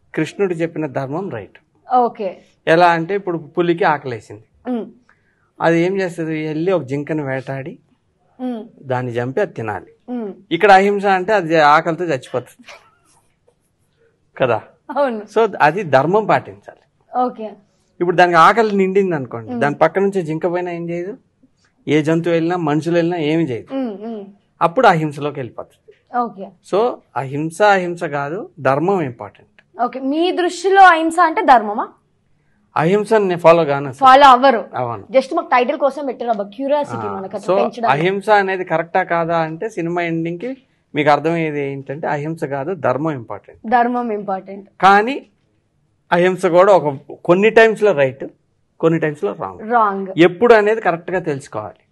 కృష్ణుడు చెప్పిన ధర్మం రైట్ ఓకే ఎలా అంటే ఇప్పుడు పులికి ఆకలేసింది ఉమ్, అది ఏం చేస్తుంది వెళ్ళి ఒక జింకను వేటాడి ఉమ్, దాన్ని చంపి అది తినాలి ఉమ్. ఇక్కడ అహింస అంటే అది ఆకలితో చచ్చిపోతుంది కదా అవును సో అది ధర్మం పాటించాలి ఓకే ఇప్పుడు దానికి ఆకలి నిండింది అనుకోండి దాని పక్క నుంచి జింక పైన ఏం చేయదు ఏ జంతువు వెళ్ళినా మనుషులు వెళ్ళినా ఏమి చేయదు ఉమ్, ఉమ్. అప్పుడు అహింసలోకి వెళ్ళిపోతుంది ఓకే సో అహింస అహింస కాదు ధర్మం ఇంపార్టెంట్ ఓకే మీ దృష్టిలో అహింస అంటే ధర్మమా అహింసని నేను ఫాలో కాను అసలు. ఫాలో అవ్వరు అవును జస్ట్ మాకు టైటిల్ కోసం పెట్టారు క్యూరియాసిటీ మనకు అట్లా సో పెంచడానికి అహింస అనేది కరెక్టా కాదా అంటే సినిమా ఎండింగ్ కి మీకు అర్థమయ్యేది ఏంటంటే అహింస కాదు ధర్మం ఇంపార్టెంట్ ధర్మం ఇంపార్టెంట్ కానీ అహింస కూడా ఒక కొన్ని టైమ్స్ లో రైట్ కొన్ని టైమ్స్ లో రాంగ్ రాంగ్ ఎప్పుడు అనేది కరెక్ట్ గా తెలుసుకోవాలి